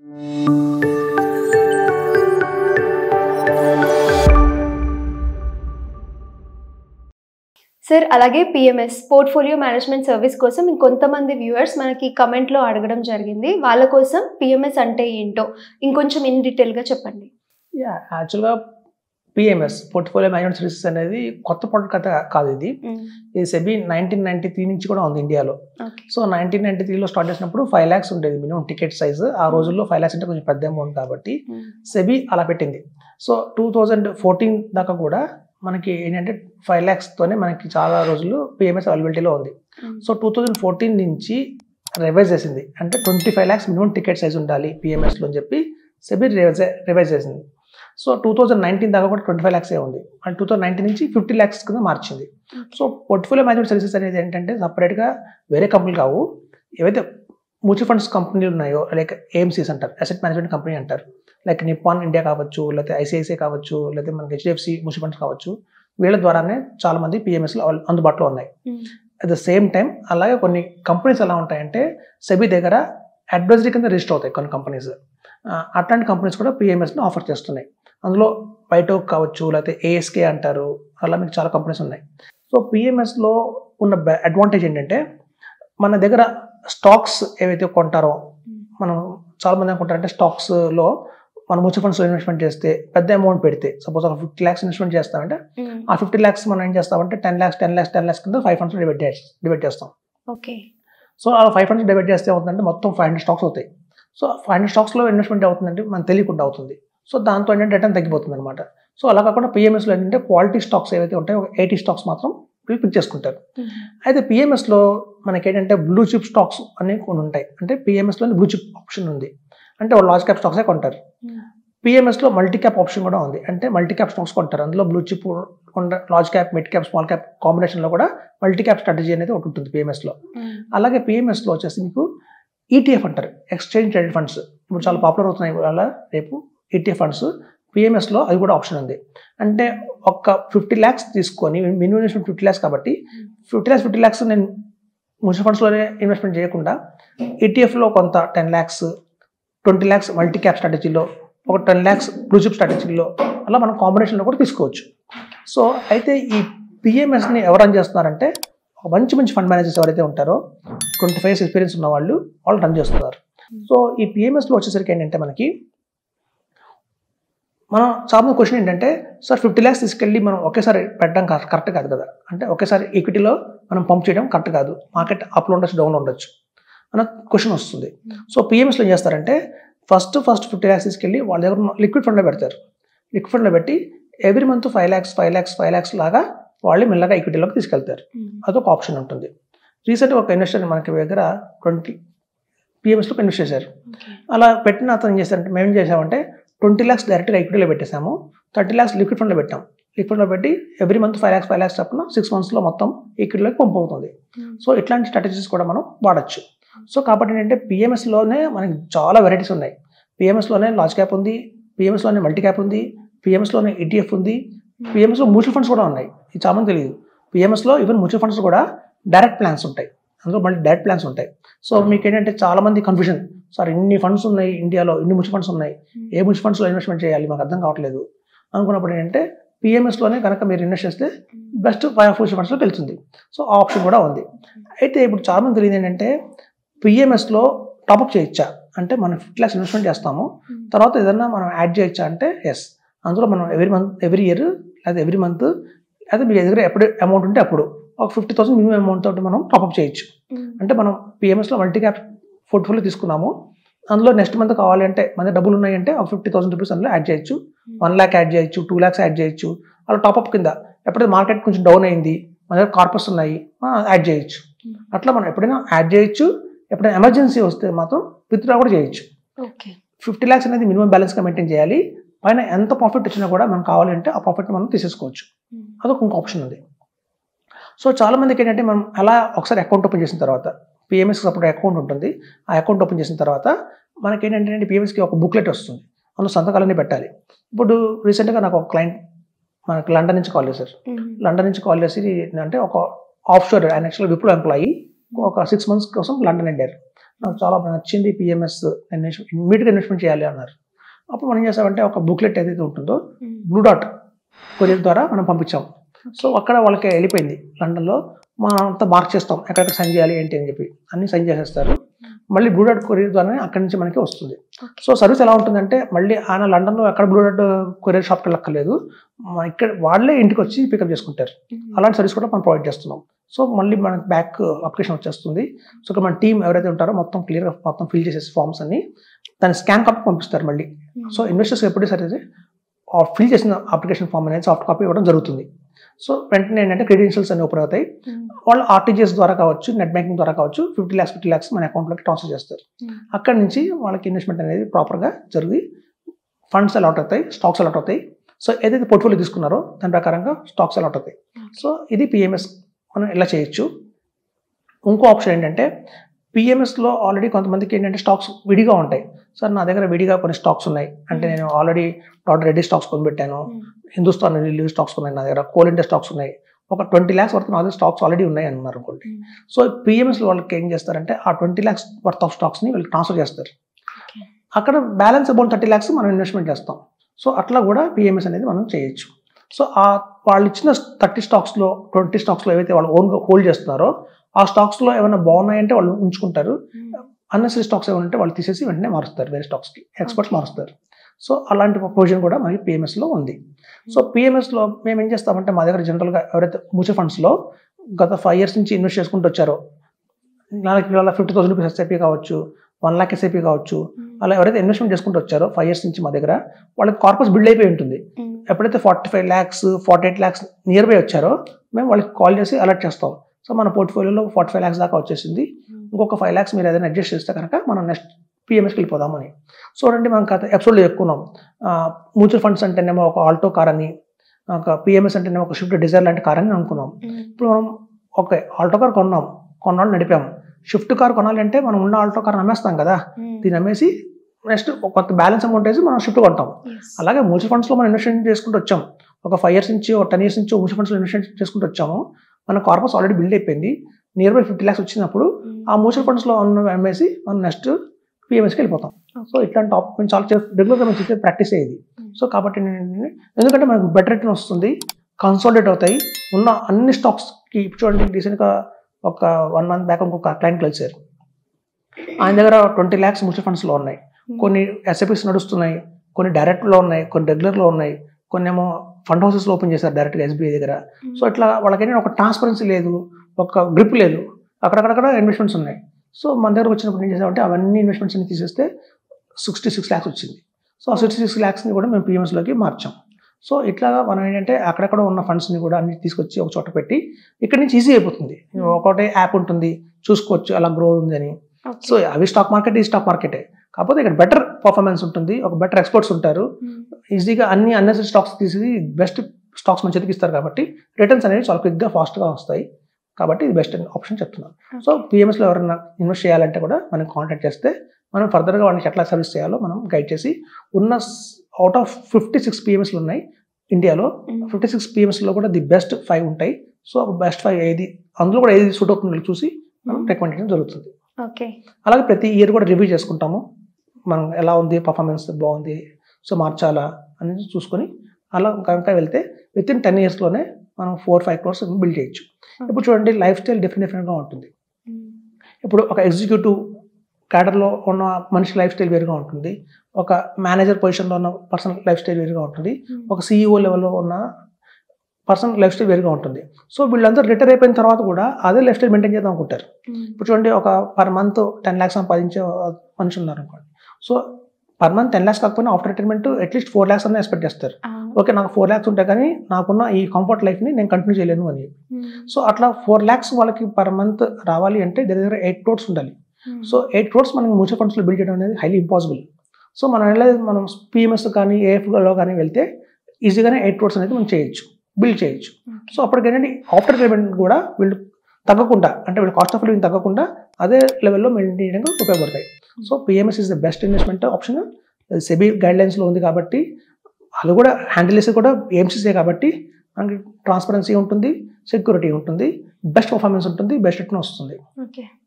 sir అలాగే PMS portfolio management service కోసం ఇంకొంతమంది వ్యూవర్స్ మనకి కమెంట్లో అడగడం జరిగింది వాళ్ళ కోసం పిఎంఎస్ అంటే ఏంటో ఇంకొంచెం ఇన్ డీటెయిల్గా చెప్పండి యా యాక్చువల్గా పిఎంఎస్ పోర్ట్ఫోలియో మేనేజ్మెంట్ సర్వీసెస్ అనేది కొత్త ప్రోడక్ట్ కథ కాదు ఇది ఇది సెబీ నైన్టీన్ నైన్టీ త్రీ నుంచి కూడా ఉంది ఇండియాలో ఓకే సో నైన్టీన్ నైన్టీ త్రీలో స్టార్ట్ చేసినప్పుడు ఫైవ్ ల్యాక్స్ ఉండేది మినిమం టికెట్ సైజ్ ఆ రోజుల్లో ఫైవ్ ల్యాక్స్ అంటే కొంచెం పెద్ద అమౌంట్ కాబట్టి సెబీ అలా పెట్టింది సో టూ థౌజండ్ ఫోర్టీన్ దాకా కూడా మనకి ఏంటంటే ఫైవ్ ల్యాక్స్తోనే మనకి చాలా రోజులు పిఎంఎస్ అవైలబిలిటీలో ఉంది సో టూ థౌజండ్ ఫోర్టీన్ నుంచి రివైజ్ చేసింది అంటే twenty five lakhs minimum ticket size ఉండాలి పిఎంఎస్లో అని చెప్పి సెబీ రివైజ్ రివైజ్ చేసింది సో టూ థౌజండ్ నైన్టీన్ దాకా కూడా ట్వంటీ ఫైవ్ ల్యాక్సే ఉంది అండ్ టూ థౌసండ్ నైన్టీన్ నుంచి ఫిఫ్టీ ల్యాక్స్ కింద మార్చింది సో పోర్ట్ఫోలియో మేనేజ్మెంట్ సర్వీసెస్ అనేది ఏంటంటే సపరేట్గా వేరే కంపెనీలు కావు ఏవైతే మ్యూచువల్ ఫండ్స్ కంపెనీలు ఉన్నాయో లైక్ ఏఎంసీస్ అంటారు అసెట్ మేనేజ్మెంట్ కంపెనీ అంటారు లైక్ నిప్పాన్ ఇండియా కావచ్చు లేకపోతే ఐసిఐసిఐ కావచ్చు లేకపోతే మనకి హెచ్డిఎఫ్సి మ్యూచువల్ ఫండ్స్ కావచ్చు వీళ్ళ ద్వారానే చాలా మంది పిఎంఎస్లో అందుబాటులో ఉన్నాయి అట్ ద సేమ్ టైం అలాగే కొన్ని కంపెనీస్ ఎలా ఉంటాయంటే సెబీ దగ్గర అడ్వైజరీ కింద రిజిస్టర్ అవుతాయి కొన్ని కంపెనీస్ అట్లాంటి కంపెనీస్ కూడా పిఎంఎస్ని ఆఫర్ చేస్తున్నాయి అందులో బైటోక్ కావచ్చు లేకపోతే ఏఎస్కే అంటారు అలా మీకు చాలా కంపెనీస్ ఉన్నాయి సో పిఎంఎస్లో ఉన్న అడ్వాంటేజ్ ఏంటంటే మన దగ్గర స్టాక్స్ ఏవైతే కొంటారో మనం చాలా మంది అనుకుంటారంటే స్టాక్స్లో మనం మ్యూచువల్ ఫండ్స్లో ఇన్వెస్ట్మెంట్ చేస్తే పెద్ద అమౌంట్ పెడితే సపోజ్ ఒక ఫిఫ్టీ ల్యాక్స్ ఇన్వెస్ట్మెంట్ చేస్తామంటే ఆ ఫిఫ్టీ ల్యాక్స్ మనం ఏం చేస్తామంటే ten lakhs ten lakhs ten lakhs కింద ఫైవ్ ఫండ్స్ డివైడ్ చేస్తాం డివైడ్ చేస్తాం ఓకే సో ఆ ఫైవ్ ఫండ్స్ డివైడ్ చేస్తే అవుతుందంటే మొత్తం ఫైవ్ హండ్రెడ్ స్టాక్స్ అవుతాయి సో ఫైవ్ హండ్రెడ్ స్టాక్స్లో ఇన్వెస్ట్మెంట్ అవుతుందంటే మనకు తెలియకుండా అవుతుంది సో దాంతో ఏంటంటే రిటర్న్ తగ్గిపోతుంది అనమాట సో అలా కాకుండా పిఎంఎస్లో ఏంటంటే క్వాలిటీ స్టాక్స్ ఏవైతే ఉంటాయో ఒక ఎయిటీ స్టాక్స్ మాత్రం వీళ్ళు పిక్ చేసుకుంటారు అయితే పిఎంఎస్లో మనకి ఏంటంటే బ్లూ చిప్ స్టాక్స్ అనేవి కొన్ని ఉంటాయి అంటే పిఎంఎస్లో బ్లూ చిప్ ఆప్షన్ ఉంది అంటే వాళ్ళు లార్జ్ క్యాప్ స్టాక్సే కొంటారు పిఎంఎస్లో మల్టీ క్యాప్ ఆప్షన్ కూడా ఉంది అంటే మల్టీ క్యాప్ స్టాక్స్ కొంటారు అందులో blue chip large cap mid cap small cap కాంబినేషన్లో కూడా మల్టీ క్యాప్ స్ట్రాటజీ అనేది ఒకటి ఉంటుంది పిఎంఎస్లో అలాగే పిఎంఎస్లో వచ్చేసి మీకు ఈటీఎఫ్ అంటారు ఎక్స్చేంజ్ ట్రేడెడ్ ఫండ్స్ ఇప్పుడు చాలా పాపులర్ అవుతున్నాయి ఇవాళ రేపు ఈటీఎఫ్ ఫండ్స్ పిఎంఎస్లో అది కూడా ఆప్షన్ ఉంది అంటే ఒక ఫిఫ్టీ ల్యాక్స్ తీసుకొని మినిమం ఇన్వెస్ట్మెంట్ ఫిఫ్టీ ల్యాక్స్ కాబట్టి ఫిఫ్టీ ల్యాక్స్ ఫిఫ్టీ ల్యాక్స్ నేను మ్యూచువల్ ఫండ్స్లోనే ఇన్వెస్ట్మెంట్ చేయకుండా ఈటీఎఫ్లో కొంత ten lakhs twenty lakhs multi cap స్ట్రాటజీలో ఒక టెన్ ల్యాక్స్ బ్లూ చిప్ స్ట్రాటజీలో అలా మనం కాంబినేషన్లో కూడా తీసుకోవచ్చు సో అయితే ఈ పిఎంఎస్ని ఎవరు రన్ చేస్తున్నారంటే ఒక మంచి మంచి ఫండ్ మేనేజర్స్ ఎవరైతే ఉంటారో ట్వంటీ ఫైవ్ ఎక్స్పీరియన్స్ ఉన్న వాళ్ళు వాళ్ళు రన్ చేస్తున్నారు సో ఈ పిఎంఎస్లో వచ్చేసరికి ఏంటంటే మనకి మనం చాలా క్వశ్చన్ ఏంటంటే సార్ ఫిఫ్టీ ల్యాక్స్ తీసుకెళ్ళి మనం ఒకేసారి పెట్టడం కరెక్ట్ కాదు కదా అంటే ఒకేసారి ఈక్విటీలో మనం పంప్ చేయడం కరెక్ట్ కాదు మార్కెట్ అప్లో ఉండొచ్చు డౌన్ ఉండొచ్చు అన్న క్వశ్చన్ వస్తుంది సో పిఎంఎస్లో ఏం చేస్తారంటే ఫస్ట్ ఫస్ట్ ఫిఫ్టీ ల్యాక్స్ తీసుకెళ్ళి వాళ్ళ దగ్గర లిక్విడ్ ఫండ్లో పెడతారు లిక్విడ్ ఫండ్లో పెట్టి every month five lakhs five lakhs five lakhs లాగా వాళ్ళు మెల్లగా ఈక్విటీలోకి తీసుకెళ్తారు అదొక ఆప్షన్ ఉంటుంది రీసెంట్గా ఒక ఇన్వెస్టర్ మనకి దగ్గర ట్వంటీ పిఎంఎస్లో ఇన్వెస్ట్ చేశారు అలా పెట్టిన అతను ఏం చేశారంటే మేము ఏం చేసామంటే ట్వంటీ ల్యాక్స్ డైరెక్ట్గా ఈక్విటీలో పెట్టేసాము థర్టీ ల్యాక్స్ లిక్విడ్ ఫండ్లో పెట్టాం లిక్విడ్ ఫండ్లో పెట్టి every month five lakhs five lakhs తప్పున సిక్స్ మంత్స్లో మొత్తం ఈక్విటీలోకి పంపు అవుతుంది సో ఇట్లాంటి స్ట్రాటజీస్ కూడా మనం వాడచ్చు సో కాబట్టి ఏంటంటే పిఎంఎస్లోనే మనకి చాలా వెరైటీస్ ఉన్నాయి పిఎంఎస్లోనే లార్జ్ క్యాప్ ఉంది పిఎంఎస్లోనే మల్టీ క్యాప్ ఉంది పిఎంఎస్లోనే ఈటీఎఫ్ ఉంది పిఎంఎస్లో మ్యూచువల్ ఫండ్స్ కూడా ఉన్నాయి ఇది చాలా మంది తెలియదు పిఎంఎస్లో ఈవెన్ మ్యూచువల్ ఫండ్స్ కూడా డైరెక్ట్ ప్లాన్స్ ఉంటాయి అందులో మళ్ళీ డైరెక్ట్ ప్లాన్స్ ఉంటాయి సో మీకు ఏంటంటే చాలా మంది కన్ఫ్యూజన్ సార్ ఇన్ని ఫండ్స్ ఉన్నాయి ఇండియాలో ఇన్ని మ్యూచువల్ ఫండ్స్ ఉన్నాయి ఏ మ్యూచువల్ ఫండ్స్లో ఇన్వెస్ట్మెంట్ చేయాలి మాకు అర్థం కావట్లేదు అనుకున్నప్పుడు ఏంటంటే పిఎంఎస్లోనే కనుక మీరు ఇన్వెస్ట్ చేస్తే బెస్ట్ ఫైవ్ మ్యూచువల్ ఫండ్స్లో వెళ్తుంది సో ఆ ఆప్షన్ కూడా ఉంది అయితే ఇప్పుడు చాలా మంది తెలియదు ఏంటంటే పిఎంఎస్లో టాప్అప్ చేయొచ్చా అంటే మనం ఫిఫ్టీ ల్యాక్స్ ఇన్వెస్ట్మెంట్ చేస్తాము తర్వాత ఏదన్నా మనం యాడ్ చేయొచ్చా అంటే ఎస్ అందులో మనం ఎవ్రీ మంత్ ఎవ్రీ ఇయర్ లేదా ఎవ్రీ మంత్ అయితే మీ దగ్గర ఎప్పుడు అమౌంట్ ఉంటే అప్పుడు ఒక ఫిఫ్టీ థౌసండ్ మినిమం అమౌంట్ తోటి మనం టాప్అప్ చేయొచ్చు అంటే మనం పిఎంఎస్లో మల్టీ క్యాప్ పోర్ట్ఫోలియో తీసుకున్నాము అందులో నెక్స్ట్ మంత్ కావాలి అంటే మన దగ్గర డబ్బులు ఉన్నాయంటే ఒక ఫిఫ్టీ థౌసండ్ రూపీస్ అందులో యాడ్ చేయొచ్చు వన్ ల్యాక్ యాడ్ చేయొచ్చు టూ ల్యాక్స్ యాడ్ చేయొచ్చు అలా టాప్అప్ కింద ఎప్పుడైతే మార్కెట్ కొంచెం డౌన్ అయింది మన దగ్గర కార్పస్ ఉన్నాయి యాడ్ చేయొచ్చు అట్లా మనం ఎప్పుడైనా యాడ్ చేయొచ్చు ఎప్పుడైనా ఎమర్జెన్సీ వస్తే మాత్రం విత్డ్రా కూడా చేయొచ్చు ఓకే ఫిఫ్టీ ల్యాక్స్ అనేది మినిమం బ్యాలెన్స్గా మెయింటైన్ చేయాలి పైన ఎంత ప్రాఫిట్ వచ్చినా కూడా మనం కావాలంటే ఆ ప్రాఫిట్ మనం తీసేసుకోవచ్చు అదొక ఇంకో ఆప్షన్ ఉంది సో చాలా మందికి ఏంటంటే మనం అలా ఒకసారి అకౌంట్ ఓపెన్ చేసిన తర్వాత పిఎంఎస్ సపోర్ట్ అకౌంట్ ఉంటుంది ఆ అకౌంట్ ఓపెన్ చేసిన తర్వాత మనకి ఏంటంటే పిఎంఎస్కి ఒక బుక్లెట్ వస్తుంది అందులో సంతకాలన్నీ పెట్టాలి ఇప్పుడు రీసెంట్గా నాకు ఒక క్లయింట్ మనకి లండన్ నుంచి కాల్ చేశారు లండన్ నుంచి కాల్ చేసి అంటే ఒక ఆఫ్ షోర్ ఆయన యాక్చువల్గా విప్రో ఎంప్లాయీ ఒక సిక్స్ మంత్స్ కోసం లండన్ వెళ్ళారు నాకు చాలా నచ్చింది పిఎంఎస్ ఇమ్మీడియట్గా ఇన్వెస్ట్మెంట్ చేయాలి అన్నారు అప్పుడు మనం ఏం చేసామంటే ఒక బుక్లెట్ ఏదైతే ఉంటుందో బ్లూ డాట్ కొరియర్ ద్వారా మనం పంపించాం సో అక్కడ వాళ్ళకి వెళ్ళిపోయింది లండన్లో మనం అంతా మార్క్ చేస్తాం ఎక్కడెక్కడ సైన్ చేయాలి ఏంటి అని చెప్పి అన్ని సైన్ చేసేస్తారు మళ్ళీ బ్లూ డాట్ కొరియర్ ద్వారానే అక్కడి నుంచి మనకి వస్తుంది సో సర్వీస్ ఎలా ఉంటుందంటే మళ్ళీ ఆయన లండన్లో ఎక్కడ బ్లూ డాట్ కొరియర్ షాప్కి వెళ్ళక్కర్లేదు మన ఇక్కడ వాళ్ళే ఇంటికి వచ్చి పికప్ చేసుకుంటారు అలాంటి సర్వీస్ కూడా మనం ప్రొవైడ్ చేస్తున్నాం సో మళ్ళీ మనకి బ్యాక్ అప్లికేషన్ వచ్చేస్తుంది సో ఇక్కడ మన టీం ఎవరైతే ఉంటారో మొత్తం క్లియర్గా మొత్తం ఫిల్ చేసేసి ఫామ్స్ అన్ని దాని స్కాన్ కాపీ పంపిస్తారు మళ్ళీ సో ఇన్వెస్టర్స్ ఎప్పుడూ సరే ఫిల్ చేసిన అప్లికేషన్ ఫామ్ అనేది సాఫ్ట్ కాపీ ఇవ్వడం జరుగుతుంది సో వెంటనే ఏంటంటే క్రెడెన్షియల్స్ అన్ని ఓపెన్ అవుతాయి వాళ్ళు ఆర్టీజీఎస్ ద్వారా కావచ్చు నెట్ బ్యాంకింగ్ ద్వారా కావచ్చు ఫిఫ్టీ ల్యాక్స్ ఫిఫ్టీ ల్యాక్స్ మన అకౌంట్లోకి ట్రాన్స్ఫర్ చేస్తారు అక్కడ నుంచి వాళ్ళకి ఇన్వెస్ట్మెంట్ అనేది ప్రాపర్గా జరిగి ఫండ్స్ అలాట్ అవుతాయి స్టాక్స్ అలాట్ అవుతాయి సో ఏదైతే పోర్ట్ఫోలియో తీసుకున్నారో దాని ప్రకారంగా స్టాక్స్ అలాట్ అవుతాయి సో ఇది పిఎంఎస్ మనం ఇలా చేయొచ్చు ఇంకో ఆప్షన్ ఏంటంటే పిఎంఎస్లో ఆల్రెడీ కొంతమందికి ఏంటంటే స్టాక్స్ విడిగా ఉంటాయి సార్ నా దగ్గర విడిగా కొన్ని స్టాక్స్ ఉన్నాయి అంటే నేను ఆల్రెడీ డాట్ రెడ్డి స్టాక్స్ కొనిపెట్టాను హిందుస్థాన్ రిలీవ్ స్టాక్స్ ఉన్నాయి నా దగ్గర కోల్ ఇండియా స్టాక్స్ ఉన్నాయి ఒక ట్వంటీ ల్యాక్స్ వర్త్ నా దగ్గర స్టాక్స్ ఆల్రెడీ ఉన్నాయి అన్నారు అనుకోండి సో పిఎంఎస్ వాళ్ళకి ఏం చేస్తారంటే ఆ ట్వంటీ ల్యాక్స్ వర్త్ ఆఫ్ స్టాక్స్ని వీళ్ళు ట్రాన్స్ఫర్ చేస్తారు అక్కడ బ్యాలెన్స్ అబౌట్ థర్టీ ల్యాక్స్ మనం ఇన్వెస్ట్మెంట్ చేస్తాం సో అట్లా కూడా పిఎంఎస్ అనేది మనం చేయొచ్చు సో ఆ వాళ్ళు ఇచ్చిన థర్టీ స్టాక్స్లో ట్వంటీ స్టాక్స్లో ఏవైతే వాళ్ళు ఓన్గా హోల్డ్ చేస్తున్నారో ఆ స్టాక్స్లో ఏమైనా బాగున్నాయంటే వాళ్ళు ఉంచుకుంటారు అన్నెసరీ స్టాక్స్ ఏమైనా ఉంటే వాళ్ళు తీసేసి వెంటనే మారుస్తారు వేరే స్టాక్స్కి ఎక్స్పర్ట్స్ మారుస్తారు సో అలాంటి ప్రొవిజన్ కూడా మనకి పిఎంఎస్లో ఉంది సో పిఎంఎస్లో మేము ఏం చేస్తామంటే మా దగ్గర జనరల్గా ఎవరైతే మ్యూచువల్ ఫండ్స్లో గత ఫైవ్ ఇయర్స్ నుంచి ఇన్వెస్ట్ చేసుకుంటూ వచ్చారో నెలకి ఇవాళ ఫిఫ్టీ థౌసండ్ రూపీస్ ఎస్ఐపి కావచ్చు వన్ లాక్ ఎస్ఐపి కావచ్చు అలా ఎవరైతే ఇన్వెస్ట్మెంట్ చేసుకుంటూ వచ్చారో ఫైవ్ ఇయర్స్ నుంచి మా దగ్గర వాళ్ళకి కార్పస్ బిల్డ్ అయిపోయి ఉంటుంది ఎప్పుడైతే forty five lakhs forty eight lakhs near by వచ్చారో మేము వాళ్ళకి కాల్ చేసి అలర్ట్ చేస్తాం సో మన పోర్ట్ఫోలియోలో ఫార్టీ ఫైవ్ ల్యాక్స్ దాకా వచ్చేసింది ఇంకొక ఫైవ్ ల్యాక్స్ మీరు ఏదైనా అడ్జస్ట్ చేస్తే కనుక మనం నెక్స్ట్ పిఎంఎస్కి వెళ్ళిపోదామని చూడండి మనం గత ఎపిసోడ్లో చెప్పుకున్నాం మ్యూచువల్ ఫండ్స్ అంటేనేమో ఒక ఆల్టో కార్ అని ఒక పిఎంఎస్ అంటేనేమో ఒక షిఫ్ట్ డిజైర్ లాంటి కార్ అని అనుకున్నాం ఇప్పుడు మనం ఓకే ఆల్టో కార్ కొన్నాం కొన్నాళ్ళు నడిపాం షిఫ్ట్ కార్ కొనాలంటే మనం ఉన్న ఆల్టో కార్ అమ్మేస్తాం కదా దీన్ని అమ్మేసి నెక్స్ట్ కొంత బ్యాలెన్స్ అమౌంట్ వేసి మనం షిఫ్ట్ కొంటాం అలాగే మ్యూచువల్ ఫండ్స్లో మనం ఇన్వెస్ట్మెంట్ చేసుకుంటూ వచ్చాం ఒక ఫైవ్ ఇయర్స్ నుంచి ఒక టెన్ ఇయర్స్ నుంచి మ్యూచువల్ ఫండ్స్లో ఇన్వెస్ట్మెంట్ చేసుకుంటూ వచ్చాము మన కార్పస్ ఆల్రెడీ బిల్డ్ అయిపోయింది నియర్ బై ఫిఫ్టీ ల్యాక్స్ వచ్చినప్పుడు ఆ మ్యూచువల్ ఫండ్స్లో ఉన్న అమ్మేసి మనం నెక్స్ట్ పిఎంఎస్కి వెళ్ళిపోతాం సో ఇట్లాంటి టాప్ మేము చాలా రెగ్యులర్గా మేము చేసే ప్రాక్టీస్ అయ్యేది సో కాబట్టి నేను ఎందుకంటే మనకు బెటర్ రిటర్న్ వస్తుంది కన్సాలిడేట్ అవుతాయి ఉన్న అన్ని స్టాక్స్కి చూడండి రీసెంట్గా ఒక వన్ మంత్ బ్యాక్ ఇంకొక క్లయింట్ కలిసారు ఆయన దగ్గర ట్వంటీ ల్యాక్స్ మ్యూచువల్ ఫండ్స్లో ఉన్నాయి కొన్ని ఎస్ఐపిస్ నడుస్తున్నాయి కొన్ని డైరెక్ట్లో ఉన్నాయి కొన్ని రెగ్యులర్లో ఉన్నాయి కొన్ని ఏమో ఫండ్ హౌసెస్లో ఓపెన్ చేశారు డైరెక్ట్గా ఎస్బీఐ దగ్గర సో ఇట్లా వాళ్ళకి ఏంటంటే ఒక ట్రాన్స్పరెన్సీ లేదు ఒక గ్రిప్ లేదు అక్కడక్కడక్కడ ఇన్వెస్ట్మెంట్స్ ఉన్నాయి సో మన దగ్గర వచ్చినప్పుడు ఏం చేసామంటే అవన్నీ ఇన్వెస్ట్మెంట్స్ అన్ని తీసేస్తే సిక్స్టీ సిక్స్ ల్యాక్స్ వచ్చింది సో ఆ సిక్స్టీ సిక్స్ ల్యాక్స్ని కూడా మేము పిఎంఎస్లోకి మార్చాం సో ఇట్లాగా మనం ఏంటంటే అక్కడక్కడ ఉన్న ఫండ్స్ని కూడా అన్ని తీసుకొచ్చి ఒక చోట పెట్టి ఇక్కడ నుంచి ఈజీ అయిపోతుంది ఒకటే యాప్ ఉంటుంది చూసుకోవచ్చు అలా గ్రో ఉందని సో అవి స్టాక్ మార్కెట్ ఈ స్టాక్ మార్కెటే కాకపోతే ఇక్కడ బెటర్ పర్ఫార్మెన్స్ ఉంటుంది ఒక బెటర్ ఎక్స్పర్ట్స్ ఉంటారు ఈజీగా అన్ని అన్నెసరీ స్టాక్స్ తీసి బెస్ట్ స్టాక్స్ మన చేతికి ఇస్తారు కాబట్టి రిటర్న్స్ అనేవి చాలా క్విక్గా ఫాస్ట్గా వస్తాయి కాబట్టి ఇది బెస్ట్ ఆప్షన్ చెప్తున్నాను సో పిఎంఎస్లో ఎవరైనా ఇన్వెస్ట్ చేయాలంటే కూడా మనం కాంటాక్ట్ చేస్తే మనం ఫర్దర్గా వాళ్ళకి ఎట్లా సర్వీస్ చేయాలో మనం గైడ్ చేసి ఉన్న అవుట్ ఆఫ్ ఫిఫ్టీ సిక్స్ పిఎంఎస్లు ఉన్నాయి ఇండియాలో ఫిఫ్టీ సిక్స్ పిఎంఎస్లో కూడా ది బెస్ట్ ఫైవ్ ఉంటాయి సో బెస్ట్ ఫైవ్ ఏది అందులో కూడా ఏది సూట్ అవుతుందో చూసి మనం రికమెండ్ చేయడం జరుగుతుంది ఓకే అలాగే ప్రతి ఇయర్ కూడా రివ్యూ చేసుకుంటాము మనం ఎలా ఉంది పర్ఫార్మెన్స్ బాగుంది సో మార్చాలా అనేది చూసుకొని అలా కనుక వెళ్తే విత్ ఇన్ టెన్ ఇయర్స్లోనే మనం ఫోర్ ఫైవ్ క్రోర్స్ బిల్డ్ చేయొచ్చు ఇప్పుడు చూడండి లైఫ్ స్టైల్ డిఫరెంట్ డిఫరెంట్గా ఉంటుంది ఇప్పుడు ఒక ఎగ్జిక్యూటివ్ క్యాడర్లో ఉన్న మనిషి లైఫ్ స్టైల్ వేరుగా ఉంటుంది ఒక మేనేజర్ పొజిషన్లో ఉన్న పర్సన్ లైఫ్ స్టైల్ వేరుగా ఉంటుంది ఒక సీఈఓ లెవెల్లో ఉన్న పర్సన్ లైఫ్ స్టైల్ వేరుగా ఉంటుంది సో వీళ్ళందరూ రిటైర్ అయిపోయిన తర్వాత కూడా అదే లైఫ్ స్టైల్ మెయింటైన్ చేద్దాం అనుకుంటారు ఇప్పుడు చూడండి ఒక పర్ మంత్ టెన్ ల్యాక్స్ సంపాదించే మనిషి ఉన్నారు అనుకోండి so per month ten lakhs కాకపోయినా after retirement atleast four lakhs అన్న ఎక్స్పెక్ట్ చేస్తారు ఓకే నాకు ఫోర్ ల్యాక్స్ ఉంటాయి కానీ నాకున్న ఈ కంఫర్ట్ లైఫ్ని నేను కంటిన్యూ చేయలేను అని సో అట్లా ఫోర్ ల్యాక్స్ వాళ్ళకి పర్ మంత్ రావాలి అంటే దగ్గర దగ్గర ఎయిట్ క్రోడ్స్ ఉండాలి సో ఎయిట్ క్రోడ్స్ మనం మ్యూచువల్ ఫండ్స్లో బిల్డ్ చేయడం అనేది హైలీ ఇంపాసిబుల్ సో మనం ఎలా మనం పిఎంఎస్ కానీ ఏఎఫ్లో కానీ వెళ్తే ఈజీగానే ఎయిట్ క్రోడ్స్ అనేది మనం చేయొచ్చు బిల్డ్ చేయొచ్చు సో అప్పటికి ఏంటంటే ఆఫ్టర్ పేమెంట్ కూడా వీళ్ళు తగ్గకుండా అంటే వీళ్ళు కాస్ట్ ఆఫ్ లివింగ్ తగ్గకుండా అదే లెవెల్లో మెయింటైన్ చేయడానికి ఉపయోగపడతాయి so PMS is the best investment option SEBI guidelines ఉంది కాబట్టి అది కూడా హ్యాండిల్ చేసేది కూడా ఏఎంసీసే కాబట్టి మనకి ట్రాన్స్పరెన్సీ ఉంటుంది సెక్యూరిటీ ఉంటుంది బెస్ట్ పర్ఫార్మెన్స్ ఉంటుంది బెస్ట్ రిటర్న్ వస్తుంది ఓకే